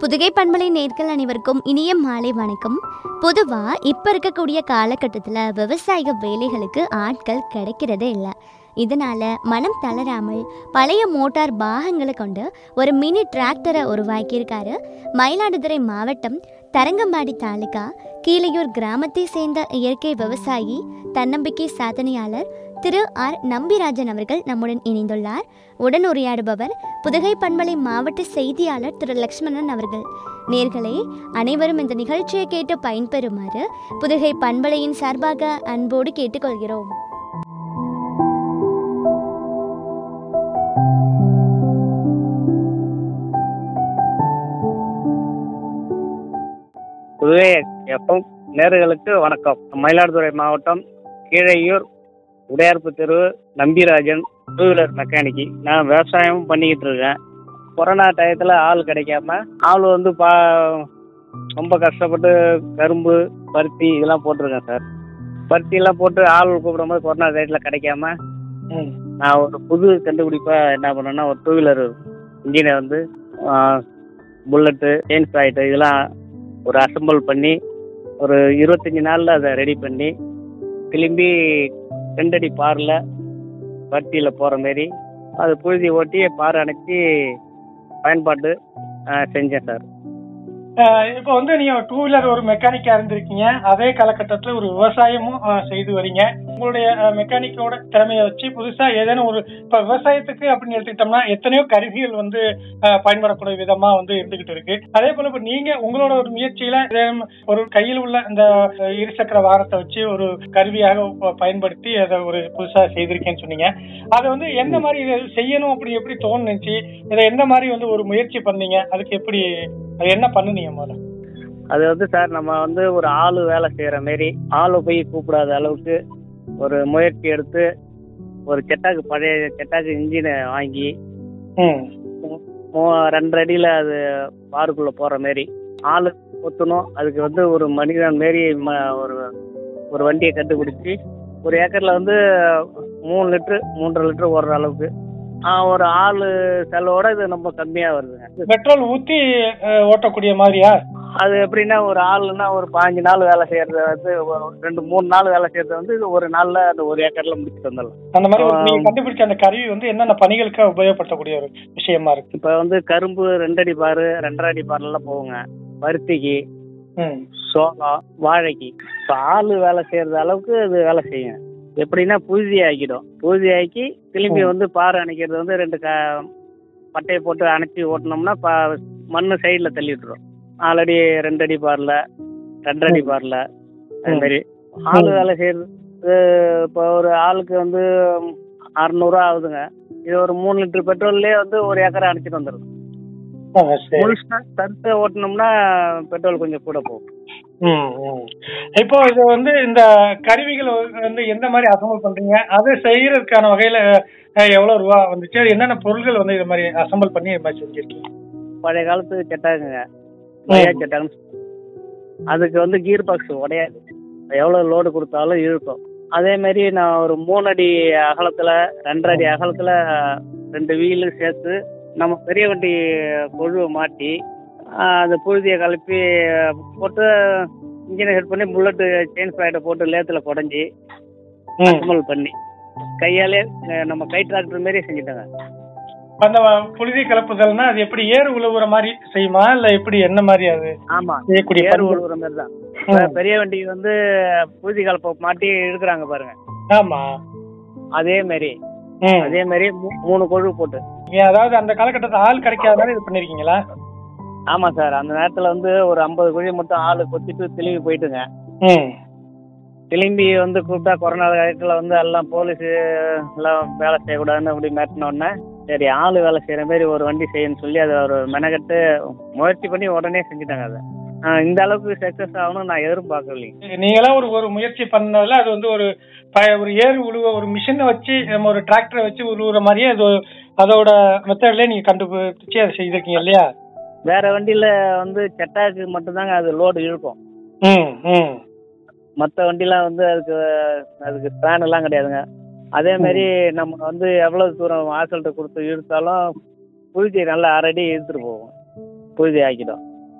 புதுகை பண்பலை நேர்கள் அனைவருக்கும் இனிய மாலை வணக்கம் பொதுவாக இப்போ இருக்கக்கூடிய காலகட்டத்தில் விவசாய வேலைகளுக்கு ஆட்கள் கிடைக்கிறதே இல்லை இதனால் மனம் தளராமல் பழைய மோட்டார் பாகங்களை கொண்டு ஒரு மினி டிராக்டரை உருவாக்கியிருக்காரு மயிலாடுதுறை மாவட்டம் தரங்கம்பாடி தாலுகா கீழையூர் கிராமத்தை சேர்ந்த இயற்கை விவசாயி தன்னம்பிக்கை சாதனையாளர் திரு ஆர் நம்பிராஜன் அவர்கள் நம்முடன் இணைந்துள்ளார் உடன் உரையாடுபவர் புதுகை பண்பலை மாவட்ட செய்தியாளர் திரு லக்ஷ்மணன் அவர்கள் நேர்களே அனைவரும் இந்த நிகழ்ச்சியை கேட்டு பயன்பெறுமாறு புதுகை பண்பலையின் சார்பாக அன்போடு கேட்டுக்கொள்கிறோம் புதுவை எஃப்எம் நேர்களுக்கு வணக்கம் மயிலாடுதுறை மாவட்டம் கீழையூர் உடையார்ப்பு தெரு நம்பிராஜன் டூ வீலர் மெக்கானிக்கு நான் விவசாயமும் பண்ணிக்கிட்டு இருக்கேன் கொரோனா டயத்தில் ஆள் கிடைக்காம ஆள் வந்து பா ரொம்ப கஷ்டப்பட்டு கரும்பு பருத்தி இதெல்லாம் போட்டிருக்கேன் சார் பருத்தியெல்லாம் போட்டு ஆள் கூப்பிடும்போது கொரோனா டயத்தில் கிடைக்காம நான் ஒரு புது கண்டுபிடிப்பாக என்ன பண்ணேன்னா ஒரு டூ வீலர் இன்ஜினை வந்து புல்லட்டு செயின் ஸ்ப்ராய்ட்டு இதெல்லாம் ஒரு அசம்பிள் பண்ணி ஒரு இருபத்தஞ்சி நாளில் அதை ரெடி பண்ணி திரும்பி ரெண்டடி பாரில் பருத்தியில் போகிற மாரி அது புழுதி ஓட்டி பாறை அணைச்சி பயன்பாட்டு ஆ, செஞ்சேன் சார் ஆஹ் இப்போ வந்து நீங்க டூ வீலர் ஒரு மெக்கானிக்கா இருந்திருக்கீங்க அதே காலகட்டத்தில் ஒரு விவசாயமும் ஆஹ் செய்து வரீங்க உங்களுடைய மெக்கானிக்கோட திறமையை வச்சு புதுசா ஏதேனும் ஒரு இப்ப விவசாயத்துக்கு அப்படின்னு எடுத்துக்கிட்டோம்னா எத்தனையோ கருவிகள் வந்து ஆஹ் பயன்படக்கூடிய விதமா வந்து இருந்துகிட்டு இருக்கு அதே போல இப்ப நீங்க உங்களோட ஒரு முயற்சியில ஏதேனும் ஒரு கையில் உள்ள இந்த ஆஹ் இருசக்கர வாகனத்தை வச்சு ஒரு கருவியாக ப- பயன்படுத்தி அதை ஒரு புதுசா செய்திருக்கேன்னு சொன்னீங்க அதை வந்து எந்த மாதிரி இதை செய்யணும் அப்படி எப்படி தோணுச்சு இதை எந்த மாதிரி வந்து ஒரு முயற்சி பண்ணீங்க அதுக்கு எப்படி அது என்ன பண்ணுனீங்க முதல்ல அது வந்து சார் நம்ம வந்து ஒரு ஆள் வேலை செய்கிற மாரி ஆளை போய் கூப்பிடாத அளவுக்கு ஒரு முயற்சி எடுத்து ஒரு செட்டாக்கு பழைய செட்டாக்கு இன்ஜினை வாங்கி ம் மூ- ரெண்டரை அடியில் அது பாருக்குள்ளே போகிற மாரி ஆள் ஒத்தணும் அதுக்கு வந்து ஒரு மனிதன் மாரி ம ஒரு ஒரு வண்டியை கண்டுபிடிச்சி ஒரு ஏக்கரில் வந்து மூணு லிட்ரு மூன்றரை லிட்ரு ஓடுற அளவுக்கு ஆ, ஒரு ஆள் செலவோட இது ரொம்ப கம்மியாக வருதுங்க பெட்ரோல் ஊத்தி அஹ், ஓட்டக்கூடிய மாதிரியா அது எப்படின்னா ஒரு ஆளுன்னா ஒரு பாஞ்சு நாள் வேலை செய்யறது வந்து ஒரு ரெண்டு மூணு நாள் வேலை செய்யறது வந்து இது ஒரு நாள்ல அந்த ஒரு ஏக்கர்ல முடிச்சுட்டு வந்துடலாம் அந்த மாதிரி ஒரு ஆ. நீங்க கண்டுபிடிச்ச அந்த கருவி வந்து என்னென்ன பணிகளுக்கு உபயோகப்படுத்தக்கூடிய ஒரு விஷயமா இருக்கு இப்போ வந்து கரும்பு ரெண்டடி பாரு ரெண்டரை அடி பாரெல்லாம் போகுங்க பருத்திக்கு ம் சோளம் வாழைக்கு இப்போ ஆள் வேலை செய்யறது அளவுக்கு இது வேலை செய்யும் எப்படின்னா புழுதி ஆக்கிடும் புழுதி ஆக்கி திரும்பி ம். வந்து பாறை அணைக்கிறது வந்து ரெண்டு க பட்டையை போட்டு அணைச்சி ஓட்டினோம்னா பா மண் சைடில் தள்ளி விட்டுரும் ஆல்ரெடி ரெண்டடி பாரில் ரெண்டரை ம். பாரில் அது ம். மாதிரி ஆள் ம். வேலை செய்யறது இப்போ ஒரு ஆளுக்கு வந்து அறநூறுவா ஆகுதுங்க இது ஒரு மூணு லிட்டர் பெட்ரோல்லே வந்து ஒரு ஏக்கரை அணைச்சிட்டு வந்துடும் ஆ, சரி. முழுசா தடுத்து ஓட்டினோம்னா பெட்ரோல் கொஞ்சம் கூட போகும் ம், ம். இப்போ இது வந்து இந்த கருவிகள் வந்து எந்த மாதிரி அசம்பிள் பண்றீங்க அது செய்யறதுக்கான வகையில அஹ், எவ்வளவு ரூபா வந்துச்சு அது என்னென்ன பொருட்கள் வந்து இது மாதிரி அசம்பிள் பண்ணி இது மாதிரி செஞ்சிருக்கீங்க பழைய காலத்து செட்டாகுங்க பழைய ம். செட்டாங்க அதுக்கு வந்து கீர் பாக்ஸ் உடையாது எவ்வளோ லோடு கொடுத்தாலும் இழுக்கும் அதே மாதிரி நான் ஒரு மூணு அடி அகலத்தில் ரெண்டரை அடி அகலத்தில் ரெண்டு வீலு சேர்த்து நம்ம பெரிய வண்டி கொழுவை மாட்டி ஆஹ், அந்த புழுதியை கலப்பி போட்டு இன்ஜினை ஹெட் பண்ணி புல்லட்டு செயின் ஸ்ப்ராய்டை போட்டு லேத்தில் குடஞ்சி ம். அசம்பிள் பண்ணி கையாலே அஹ், நம்ம கை டிராக்டர் மாரியே செஞ்சுட்டாங்க அந்த புழுதி கலப்புதல்னா அது எப்படி ஏறு உழுவுற மாதிரி செய்யுமா இல்ல எப்படி என்ன மாதிரி அது ஆமாம் செய்யக்கூடிய ஏர் பணிகள்? உழுவுற மாதிரி தான் ம். பெரிய வண்டிக்கு வந்து பூஜை கலப்பை மாட்டி இழுக்கிறாங்க பாருங்க ஆமா அதே மாதிரி ம். அதே மாதிரி மூ- மூணு கொழு போட்டு நீங்க அதாவது அந்த காலகட்டத்தில் ஆள் கிடைக்காதனால இது பண்ணிருக்கீங்களா ஆமா சார் அந்த நேரத்துல வந்து ஒரு ஐம்பது குழி மட்டும் ஆளு கொத்திட்டு திரும்பி போயிட்டுங்க ம் திரும்பி வந்து கூப்பிட்டா கொரோனா காலத்துல வந்து எல்லாம் போலீஸ் எல்லாம் வேலை செய்யக்கூடாதுன்னு அப்படி மிரட்டின உடனே சரி ஆளு வேலை செய்யற மாதிரி ஒரு வண்டி செய்யணும்னு சொல்லி அதை ஒரு மெனக்கட்டு முயற்சி பண்ணி உடனே செஞ்சுட்டாங்க அதை ஆஹ் இந்த அளவுக்கு சக்சஸ் ஆகணும்னு நான் எதிர்பார்க்கலைங்க நீங்களா ஒரு ஒரு முயற்சி பண்ணதுல அது வந்து ஒரு ப- ஒரு ஏறு உழுவ ஒரு மிஷினை வச்சு நம்ம ஒரு டிராக்டரை வச்சு உழுவுற மாதிரியே அது ஒரு- அதோட மெத்தட்லயே நீங்க கண்டுபிடிச்சு அதை செய்திருக்கீங்க இல்லையா வேற வண்டியில வந்து செட்டாக்கு மட்டும்தாங்க அது லோடு இழுக்கும் ம் ம் மற்ற வண்டிலாம் வந்து அதுக்கு அதுக்கு ஸ்பேன் எல்லாம் கிடையாதுங்க அதே மாதிரி நம்ம வந்து எவ்வளவு தூரம் ஆசல்கிட்ட கொடுத்து இழுத்தாலும் புழுதியை நல்லா அரடி இழுத்துட்டு போகும் புழுதி ஆக்கிடும்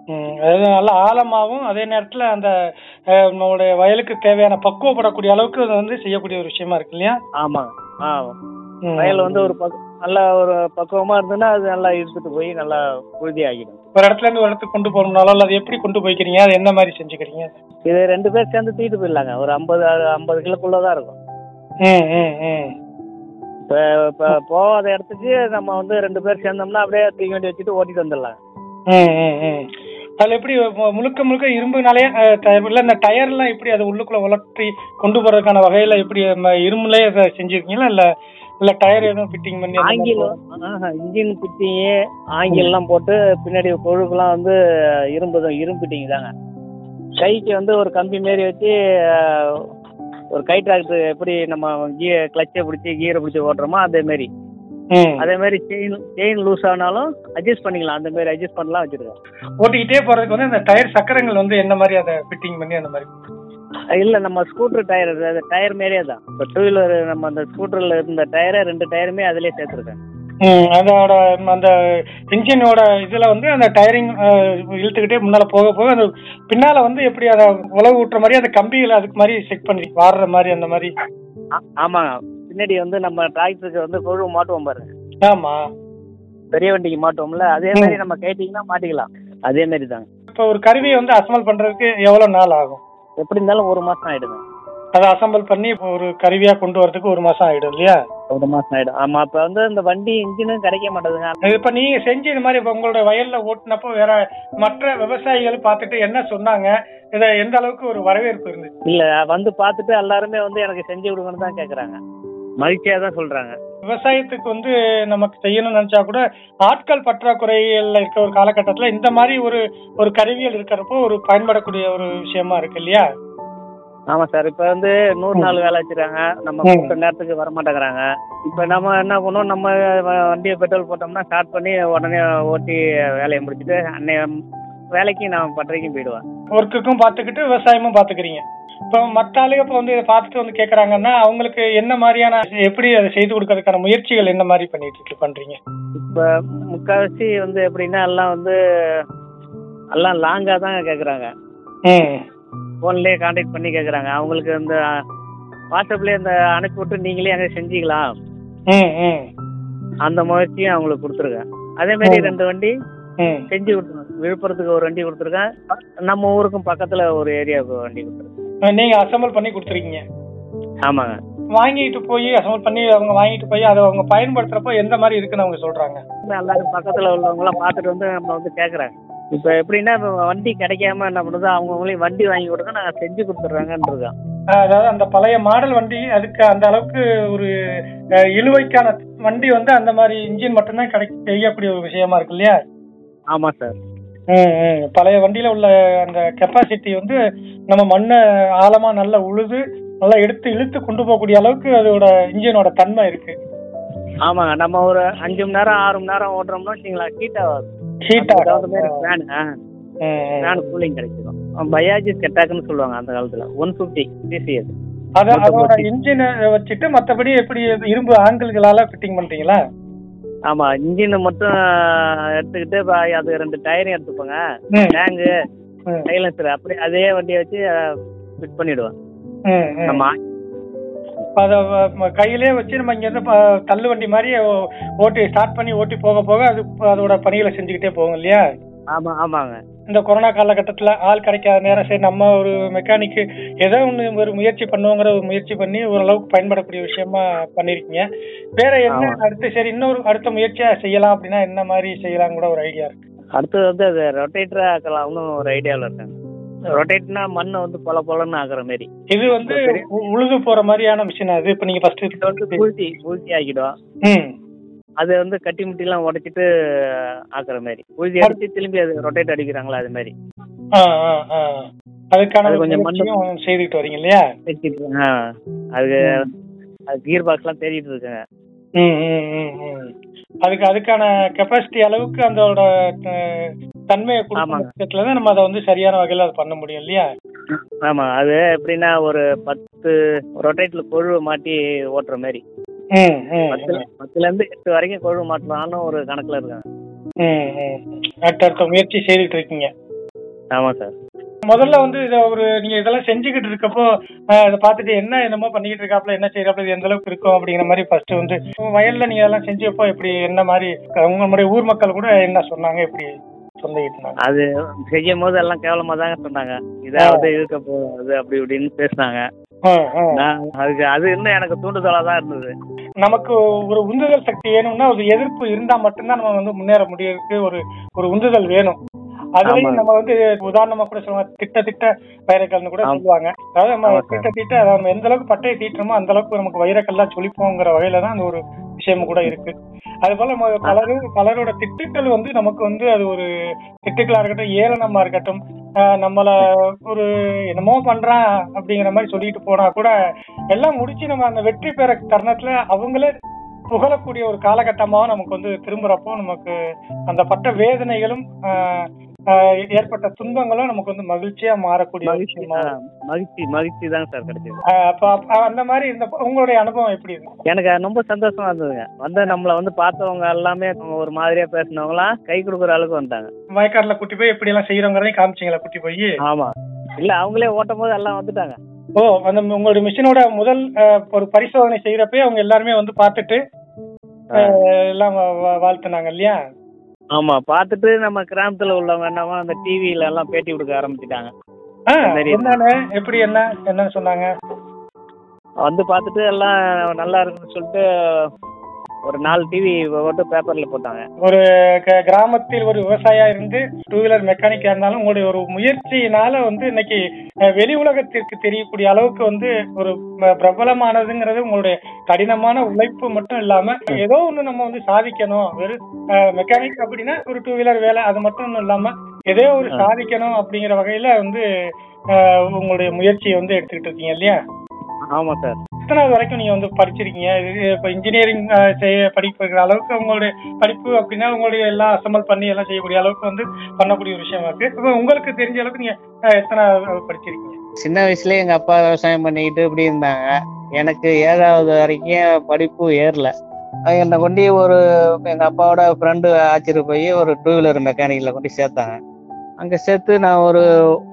ம், அதாவது நல்ல ஆழமாவும் அதே நேரத்துல அந்த அஹ், நம்மளுடைய வயலுக்கு தேவையான பக்குவப்படக்கூடிய அளவுக்கு அது வந்து செய்யக்கூடிய ஒரு விஷயமா இருக்கு இல்லையா ஆமாங்க ஆ ம். வயல் வந்து ஒரு பக்கம் நல்லா ஒரு பக்குவமா இருந்ததுன்னா அது நல்லா இழுத்துட்டு போய் நல்லா உறுதி ஆகிடும் ஒரு இடத்துல இருந்து ஒரு இடத்துக்கு கொண்டு போறோம்னாலும் அது எப்படி கொண்டு போய்க்கிறீங்க அது என்ன மாதிரி செஞ்சுக்கிறீங்க இது ரெண்டு பேர் சேர்ந்து தூக்கிட்டு போயிடலாங்க ஒரு ஐம்பது ஐம்பது கிலோக்குள்ள தான் இருக்கும் ம் ம் ம் இப்போ இப்போ போகாத இடத்துக்கு நம்ம வந்து ரெண்டு பேர் சேர்ந்தோம்னா அப்படியே தூக்கி வண்டி வச்சுட்டு ஓட்டிட்டு வந்துடலாம் ம், ம், ம். அதுல எப்படி மு- முழுக்க முழுக்க இரும்புனாலே அஹ், டயர் இல்ல இந்த டயர்லாம் எப்படி அது உள்ளுக்குள்ள உலர்த்தி கொண்டு போறதுக்கான வகையில எப்படி நம்ம இரும்புலயே அதை செஞ்சிருக்கீங்களா இல்ல இல்ல டயர் எதுவும் ஃபிட்டிங் பண்ணி அந்த மாதிரி ஆங்கிலம் இன்ஜின் பிட்டிங்கு ஆங்கிலெல்லாம் போட்டு பின்னாடி கொழுக்கெல்லாம் வந்து இரும்பு தான் இரும்பு பிட்டிங் தாங்க கைக்கு வந்து ஒரு கம்பி மாரி வச்சு அஹ், ஒரு கை டிராக்டர் எப்படி நம்ம கீ கிளச்சை பிடிச்சி கீரை பிடிச்சி ஓட்டுறோமோ அதே மாதிரி ம். அதே மாதிரி செயின் செயின் லூஸ் ஆனாலும் அட்ஜஸ்ட் பண்ணிக்கலாம் அந்த மாதிரி அட்ஜஸ்ட் பண்ணலாம் வச்சிருக்கேன் ஓட்டிக்கிட்டே போறதுக்கு வந்து அந்த டயர் சக்கரங்கள் வந்து என்ன மாதிரி அதை ஃபிட்டிங் பண்ணி அந்த மாதிரி இல்லை நம்ம ஸ்கூட்டர் டயர் அது டயர் மாரியே தான் இப்போ டூ வீலர் நம்ம அந்த ஸ்கூட்டரில் இருந்த டயரை ரெண்டு டயருமே அதிலே சேர்த்துருக்கேன் ம், அதோட ம், அந்த இன்ஜினோட இதுல வந்து அந்த டயரிங் இழுத்துக்கிட்டே முன்னால போக போக அந்த பின்னால வந்து எப்படி அதை உழவு ஊட்டுற மாதிரி அந்த கம்பிகளை அதுக்கு மாதிரி செக் பண்ணி வாடுற மாதிரி அந்த மாதிரி ஆ- ஆமாங்க பின்னாடி வந்து நம்ம டிராக்டருக்கு வந்து கொழு மாட்டுவோம் பாருங்க ஆமா பெரிய வண்டிக்கு மாட்டுவோம்ல அதே மாதிரி நம்ம கேட்டிங்கன்னா மாட்டிக்கலாம் அதே மாதிரி தாங்க இப்போ ஒரு கருவியை வந்து அசம்பிள் பண்றதுக்கு எவ்வளவு நாள் ஆகும் எப்படி இருந்தாலும் ஒரு மாசம் ஆயிடுங்க அதை அசம்பிள் பண்ணி இப்போ ஒரு கருவியா கொண்டு வரதுக்கு ஒரு மாசம் ஆயிடும் இல்லையா ஒரு மாசம் ஆயிடும் ஆமா இப்ப வந்து இந்த வண்டி இன்ஜினும் கிடைக்க மாட்டேதுங்க இப்ப நீங்க செஞ்சு இந்த மாதிரி இப்ப உங்களோட வயல்ல ஓட்டுனப்போ வேற மற்ற விவசாயிகள் பார்த்துட்டு என்ன சொன்னாங்க இத எந்த அளவுக்கு ஒரு வரவேற்பு இருந்துச்சு இல்ல வந்து பார்த்துட்டு எல்லாருமே வந்து எனக்கு செஞ்சு கொடுங்கன்னு தான் கேக்குறாங்க மகிழ்ச்சியா தான் சொல்றாங்க விவசாயத்துக்கு வந்து நமக்கு செய்யணும்னு நினைச்சா கூட ஆட்கள் பற்றாக்குறைகள்ல இருக்க ஒரு காலகட்டத்துல இந்த மாதிரி ஒரு ஒரு கருவிகள் இருக்கிறப்போ ஒரு பயன்படக்கூடிய ஒரு விஷயமா இருக்கு இல்லையா ஆமா சார் இப்ப வந்து நூறு நாள் வேலை வச்சிருக்காங்க நம்ம ம். கூப்பிட்ட நேரத்துக்கு வர மாட்டேங்கிறாங்க இப்ப நம்ம என்ன பண்ணுவோம் நம்ம வ- வண்டியை பெட்ரோல் போட்டோம்னா ஸ்டார்ட் பண்ணி உடனே ஓட்டி வேலையை முடிச்சுட்டு அன்னைய வேலைக்கு நான் பட்டறைக்கும் போயிடுவேன் ஒர்க்குக்கும் பார்த்துக்கிட்டு விவசாயமும் பார்த்துக்கிறீங்க இப்போ மற்ற ஆளுங்க இப்போ வந்து இதை பார்த்துட்டு வந்து கேட்குறாங்கன்னா அவங்களுக்கு என்ன மாதிரியான எப்படி அதை செய்து கொடுக்கறதுக்கான முயற்சிகள் என்ன மாதிரி பண்ணிட்டு இருக்கு- பண்றீங்க இப்ப முக்காவாசி வந்து எப்படின்னா எல்லாம் வந்து எல்லாம் லாங்கா தான் கேக்குறாங்க ம் ஃபோன்லேயே காண்டாக்ட் பண்ணி கேட்குறாங்க அவங்களுக்கு இந்த வாட்ஸ்அப்லேயே இந்த அனுப்பி விட்டு நீங்களே அங்கே செஞ்சுக்கலாம் ம் ம் அந்த முயற்சியும் அவங்களுக்கு கொடுத்துருக்கேன் அதே மாதிரி ம். ரெண்டு வண்டி ம் செஞ்சு கொடுத்துருக்கேன் விழுப்புரத்துக்கு ஒரு வண்டி கொடுத்துருக்கேன் நம்ம ஊருக்கும் பக்கத்தில் ஒரு ஏரியாவுக்கு வண்டி கொடுத்துருக்கேன் நீங்க அசம்பிள் பண்ணி கொடுத்துருக்கீங்க ஆமாங்க வாங்கிட்டு போய் அசம்பிள் பண்ணி அவங்க வாங்கிட்டு போய் அதை அவங்க பயன்படுத்துறப்போ எந்த மாதிரி இருக்குன்னு அவங்க சொல்றாங்க எல்லாரும் பக்கத்தில் உள்ளவங்களாம் பார்த்துட்டு வந்து நம்ம வந்து கேட்குறாங்க இப்போ எப்படின்னா இப்போ வண்டி கிடைக்காம என்ன பண்ணுறது அவங்கவுங்களையும் வண்டி வாங்கி கொடுங்க நாங்கள் செஞ்சு கொடுத்துட்றாங்கன்னு இருக்கோம் அதாவது அந்த பழைய மாடல் வண்டி அதுக்கு அந்த அளவுக்கு ஒரு அஹ், இழுவைக்கான வண்டி வந்து அந்த மாதிரி இன்ஜின் மட்டும்தான் கிடை செய்யக்கூடிய ஒரு விஷயமா இருக்கு இல்லையா ஆமாம் சார் ம், ம். பழைய வண்டியில உள்ள அந்த கெப்பாசிட்டி வந்து நம்ம மண்ணை ஆழமா நல்லா உழுது நல்லா எடுத்து இழுத்து கொண்டு போகக்கூடிய அளவுக்கு அதோட இன்ஜினோட தன்மை இருக்கு ஆமாங்க நம்ம ஒரு அஞ்சு மணி நேரம் ஆறு மணி நேரம் ஓட்டுறோம்னா வச்சுங்களேன் ஹீட் ஆகாது ஹீட் அதுக்கு தகுந்த மாதிரி ஃபேன் ஆகும் ஃபேன் கூலிங் கிடைச்சிடும் பயாஜி கெட்டாக்குன்னு சொல்லுவாங்க அந்த காலத்தில் ஒன் ஃபிஃப்டி சிசி அது அத மொத்த அதோட போட்டி. இன்ஜினை வச்சுட்டு மத்தபடி எப்படி இது இரும்பு ஆங்கிள்களால ஃபிட்டிங் பண்றீங்களா ஆமாம் இன்ஜினை மட்டும் எடுத்துக்கிட்டு ப- அது ரெண்டு டயரையும் எடுத்துப்போங்க ம், டேங்கு ம், சைலன்சர் அப்படி அதே வண்டியை வச்சு ஃபிட் பண்ணிடுவேன் ம், ம். நம்ம அத வ- ம- கையிலே வச்சு நம்ம இங்க இருந்து ப- தள்ளு வண்டி மாதிரி ஓ- ஓட்டி ஸ்டார்ட் பண்ணி ஓட்டி போக போக அது ப- அதோட பணிகளை செஞ்சுக்கிட்டே போகும் இல்லையா ஆமாம் ஆமாங்க இந்த கொரோனா காலகட்டத்துல ஆள் கிடைக்காத நேரம் சரி நம்ம ஒரு மெக்கானிக்கு ஏதோ ஒன்று ஒரு முயற்சி பண்ணுவோங்கிற ஒரு முயற்சி பண்ணி ஓரளவுக்கு பயன்படக்கூடிய விஷயமா பண்ணிருக்கீங்க வேற என்ன ஆமா. அடுத்து சரி இன்னொரு அடுத்த முயற்சியா செய்யலாம் அப்படின்னா என்ன மாதிரி செய்யலாம் கூட ஒரு ஐடியா இருக்கு அடுத்தது வந்து அது ரொட்டேட்டராக ஆக்கலாம்னு ஒரு ஐடியாவில் இருக்காங்க ரொட்டேட்னா மண்ணை வந்து பொல பொலன்னு ஆக்குற மாதிரி இது வந்து சரி. உ- உழுது போற மாதிரியான மிஷின் அது இப்ப நீங்க இது வந்து ஃபர்ஸ்ட் பூழ்த்தி பூழ்த்தி ஆக்கிடும் ம் அது வந்து கட்டி முட்டிலாம் உடைச்சிட்டு ஆக்குற மாதிரி பூழ்த்தி அடிச்சு திரும்பி அது ரொட்டேட் அடிக்கிறாங்களா அது மாதிரி ஆ ஆ ஆ அதுக்கான அது கொஞ்சம் மண்ணு- முயற்சியும் செய்துட்டு வரீங்க இல்லையா வச்சுட்டு ஆ அது அது கீர் பாக்ஸ்லாம் தேடிட்டு இருக்குங்க ம், ம், ம், ம். அதுக்கு அதுக்கான கெப்பாசிட்டி அளவுக்கு அதோட அஹ், தன்மையை கொடுக்கும் ஆமாங்க. பட்சத்துல தான் நம்ம அதை வந்து சரியான வகையில அதை பண்ண முடியும் இல்லையா ஆமாம் அது எப்படின்னா ஒரு பத்து ரொட்டேட்ல கொழுவை மாட்டி ஓட்டுற மாதிரி ம், ம், பத்துல பத்துலேருந்து எட்டு வரைக்கும் கொழுவு மாட்டலாம்னு ஒரு கணக்கில் இருக்காங்க ம், ம். அடுத்தடுத்த முயற்சி செய்துட்டு இருக்கீங்க ஆமாம் சார் முதல்ல வந்து இதை ஒரு நீங்க இதெல்லாம் செஞ்சுக்கிட்டு இருக்கப்போ அஹ், இதை பார்த்துட்டு என்ன என்னமோ பண்ணிக்கிட்டு இருக்காப்ல என்ன செய்யறாப்ல இது எந்த அளவுக்கு இருக்கும் அப்படிங்கிற மாதிரி ஃபர்ஸ்ட் வந்து வயல்ல நீங்க எல்லாம் செஞ்சப்போ எப்படி என்ன மாதிரி உங்களுடைய ஊர் மக்கள் கூட என்ன சொன்னாங்க எப்படி சொல்லிக்கிட்டு இருந்தாங்க அது செய்யும் போது எல்லாம் கேவலமாக தாங்க சொன்னாங்க இதாவது இருக்க போகுது அப்படி இப்படின்னு பேசுனாங்க அஹ், அஹ். நான் அதுக்கு அது இன்னும் எனக்கு தூண்டுதலாக தான் இருந்தது நமக்கு ஒரு உந்துதல் சக்தி வேணும்னா ஒரு எதிர்ப்பு இருந்தா மட்டும்தான் நம்ம வந்து முன்னேற முடியறதுக்கு ஒரு ஒரு உந்துதல் வேணும் அதுலயும் ஆமா. நம்ம வந்து உதாரணமா கூட சொல்லுவாங்க திட்ட திட்ட வைரக்கல்னு கூட ஆமா. சொல்லுவாங்க அதாவது நம்ம ஆமா சார். திட்ட திட்ட அதாவது நம்ம எந்த அளவுக்கு பட்டையை தீட்டுறோமோ அந்த அளவுக்கு நமக்கு வைரக்கல்லாம் சொலிப்போங்கிற வகையில தான் அந்த ஒரு விஷயம் கூட இருக்கு அது போல நம்ம பலரும் பலரோட திட்டுக்கள் வந்து நமக்கு வந்து அது ஒரு திட்டுக்களா இருக்கட்டும் ஏளனமா இருக்கட்டும் ஆஹ் நம்மள ஒரு என்னமோ பண்றான் அப்படிங்கிற மாதிரி சொல்லிட்டு போனா கூட எல்லாம் முடிச்சு நம்ம அந்த வெற்றி பெற தருணத்துல அவங்களே புகழக்கூடிய ஒரு காலகட்டமாக நமக்கு வந்து திரும்புறப்போ நமக்கு அந்த பட்ட வேதனைகளும் ஆஹ் ஆஹ் ஏற்பட்ட துன்பங்களும் நமக்கு வந்து மகிழ்ச்சியா மாறக்கூடிய ஒரு மகிழ்ச்சி விஷயமா ஆ, மகிழ்ச்சி மகிழ்ச்சி தாங்க சார் கிடைச்சது ஆஹ் அப்ப அப்ப அந்த மாதிரி இந்த உங்களுடைய அனுபவம் எப்படி இருக்கு எனக்கு அது ரொம்ப சந்தோஷமா இருந்ததுங்க வந்து நம்மளை வந்து பார்த்தவங்க எல்லாமே ஒரு மாதிரியா பேசினவங்களாம் கை கொடுக்குற அளவுக்கு வந்துட்டாங்க வயக்காட்டுல குட்டி போய் எப்படி எல்லாம் செய்யறோங்கிறதையும் காமிச்சிங்களா குட்டி போய் ஆமா இல்ல அவங்களே ஓட்டும் போது எல்லாம் வந்துட்டாங்க ஓ அந்த உங்களுடைய மிஷினோட முதல் ஆஹ், ஒரு பரிசோதனை செய்யறப்பே அவங்க எல்லாருமே வந்து பார்த்துட்டு ஆஹ், எல்லாம் வா- வா- வாழ்த்துனாங்க இல்லையா ஆமா பார்த்துட்டு நம்ம கிராமத்துல உள்ளவங்க என்னவோ அந்த டிவில எல்லாம் பேட்டி கொடுக்க ஆரம்பிச்சிட்டாங்க ஆஹ், சரி. என்னன்னு எப்படி என்ன என்னன்னு சொன்னாங்க வந்து பார்த்துட்டு எல்லாம் நல்லா இருக்குன்னு சொல்லிட்டு ஒரு நாலு டிவி போட்டு பேப்பர்ல போட்டாங்க ஒரு க- கிராமத்தில் ஒரு விவசாயியா இருந்து டூ வீலர் மெக்கானிக்கா இருந்தாலும் உங்களுடைய ஒரு முயற்சியினால வந்து இன்னைக்கு அஹ், வெளி உலகத்திற்கு தெரியக்கூடிய அளவுக்கு வந்து ஒரு ம- பிரபலமானதுங்கிறது உங்களுடைய கடினமான உழைப்பு மட்டும் இல்லாம ஏதோ ஒண்ணு நம்ம வந்து சாதிக்கணும் வெறும் மெக்கானிக் அப்படின்னா ஒரு டூ வீலர் வேலை அது மட்டும் ஒண்ணும் இல்லாம ஏதோ ஒரு ஆ. சாதிக்கணும் அப்படிங்கிற வகையில வந்து அஹ், உங்களுடைய முயற்சியை வந்து எடுத்துக்கிட்டு இருக்கீங்க இல்லையா ஆமா சார் எத்தனாவது வரைக்கும் நீங்க வந்து படிச்சிருக்கீங்க இது இப்போ இன்ஜினியரிங் செய்ய படிக்கிற அளவுக்கு உங்களுடைய படிப்பு அப்படின்னா உங்களுடைய எல்லாம் அசம்பிள் பண்ணி எல்லாம் செய்யக்கூடிய அளவுக்கு வந்து பண்ணக்கூடிய ஒரு விஷயமா இருக்கு இப்போ உங்களுக்கு தெரிஞ்ச அளவுக்கு நீங்க அஹ், எத்தனாவது படிச்சிருக்கீங்க சின்ன வயசுல எங்க அப்பா விவசாயம் பண்ணிக்கிட்டு இப்படி இருந்தாங்க எனக்கு ஏழாவது வரைக்கும் படிப்பு ஏறல அது என்னை கொண்டு ஒரு எங்க அப்பாவோட ஃப்ரெண்டு ஆச்சிட்டு போய் ஒரு டூ வீலர் மெக்கானிக்ல கொண்டு சேர்த்தாங்க அங்க சேர்த்து நான் ஒரு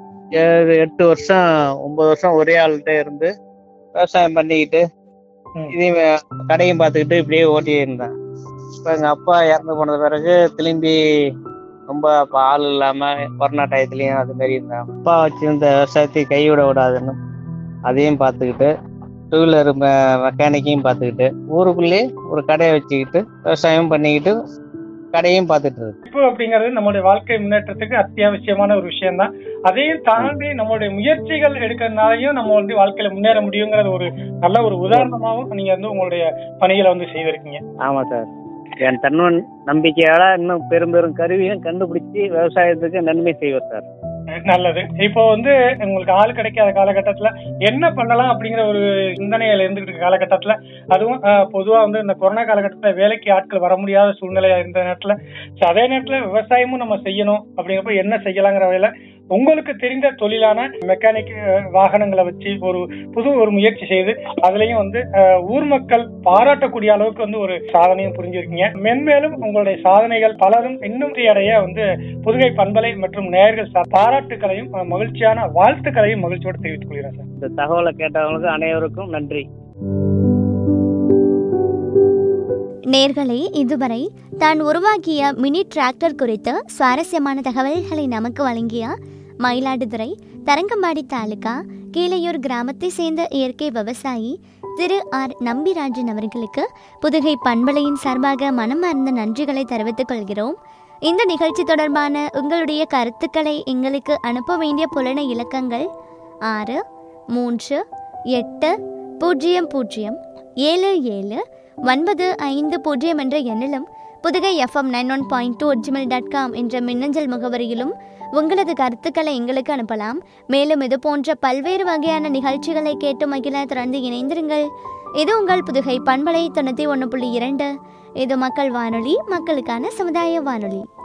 ஏழு எட்டு வருஷம் ஒன்பது வருஷம் ஒரே ஆள்கிட்ட இருந்து விவசாயம் பண்ணிக்கிட்டு ம். இதையும் கடையும் பார்த்துக்கிட்டு இப்படியே ஓட்டி இருந்தேன் இப்போ எங்க அப்பா இறந்து போனது பிறகு திரும்பி ரொம்ப அப்ப ஆள் இல்லாம கொரோனா டயத்துலயும் அது மாதிரி இருந்தாங்க அப்பா வச்சிருந்த விவசாயத்தை கைவிட விடாதுன்னு அதையும் பார்த்துக்கிட்டு டூ வீலர் மெக்கானிக்கையும் பார்த்துக்கிட்டு ஊருக்குள்ளேயே ஒரு கடையை வச்சுக்கிட்டு விவசாயம் பண்ணிக்கிட்டு கடையும் பார்த்துட்டு இருக்கு படிப்பு அப்படிங்கிறது நம்மளுடைய வாழ்க்கை முன்னேற்றத்துக்கு அத்தியாவசியமான ஒரு விஷயம் தான் அதையும் தாண்டி நம்மளுடைய முயற்சிகள் எடுக்கிறதுனாலையும் நம்ம வந்து வாழ்க்கையில முன்னேற முடியுங்கிறது ஒரு நல்ல ஒரு உதாரணமாகவும் நீங்க வந்து உங்களுடைய பணிகளை வந்து செய்திருக்கீங்க ஆமா சார் என் தன்னன் நம்பிக்கையால இன்னும் பெரும் பெரும் கருவியும் கண்டுபிடிச்சு விவசாயத்துக்கு நன்மை செய்வார் சார் நல்லது இப்போ வந்து உங்களுக்கு ஆள் கிடைக்காத காலகட்டத்துல என்ன பண்ணலாம் அப்படிங்கிற ஒரு சிந்தனையில இருந்துகிட்டு இருக்க காலகட்டத்துல அதுவும் அஹ், பொதுவா வந்து இந்த கொரோனா காலகட்டத்துல வேலைக்கு ஆட்கள் வர முடியாத சூழ்நிலையா இருந்த நேரத்துல so அதே நேரத்துல விவசாயமும் நம்ம செய்யணும் அப்படிங்கிறப்ப என்ன செய்யலாங்கிற வகையில உங்களுக்கு தெரிந்த தொழிலான மெக்கானிக் அஹ், வாகனங்களை வச்சு ஒரு புது ஒரு முயற்சி செய்து அதுலயும் வந்து அஹ், ஊர் மக்கள் பாராட்டக்கூடிய அளவுக்கு வந்து ஒரு சாதனையும் புரிஞ்சிருக்கீங்க மென்மேலும் உங்களுடைய சாதனைகள் பலரும் இன்னும் அடைய வந்து புதுகை பண்பலை மற்றும் நேயர்கள் சார் பாராட்டுகளையும் அஹ், மகிழ்ச்சியான வாழ்த்துக்களையும் மகிழ்ச்சியோடு தெரிவித்துக் கொள்கிறேன் சார் இந்த தகவலை கேட்டவங்களுக்கு அனைவருக்கும் நன்றி நேர்களே இதுவரை தான் உருவாக்கிய மினி டிராக்டர் குறித்த சுவாரஸ்யமான தகவல்களை நமக்கு வழங்கிய மயிலாடுதுறை தரங்கம்பாடி தாலுகா கீழையூர் கிராமத்தை சேர்ந்த இயற்கை விவசாயி திரு ஆர் நம்பிராஜன் அவர்களுக்கு புதுகை பண்பலையின் சார்பாக மனமார்ந்த நன்றிகளை தெரிவித்துக் கொள்கிறோம் இந்த நிகழ்ச்சி தொடர்பான உங்களுடைய கருத்துக்களை எங்களுக்கு அனுப்ப வேண்டிய புலன இலக்கங்கள் ஆறு மூன்று எட்டு பூஜ்ஜியம் பூஜ்ஜியம் ஏழு ஏழு ஒன்பது ஐந்து பூஜ்ஜியம் என்ற எண்ணிலும் Pudugai FM nine one point two Gmail dot com என்ற மின்னஞ்சல் முகவரியிலும் உங்களது கருத்துக்களை எங்களுக்கு அனுப்பலாம் மேலும் இது போன்ற பல்வேறு வகையான நிகழ்ச்சிகளை கேட்டு மகிழ தொடர்ந்து இணைந்திருங்கள் இது உங்கள் புதுகை பண்பலை தொண்ணூற்றி ஒன்று புள்ளி இரண்டு இது மக்கள் வானொலி மக்களுக்கான சமுதாய வானொலி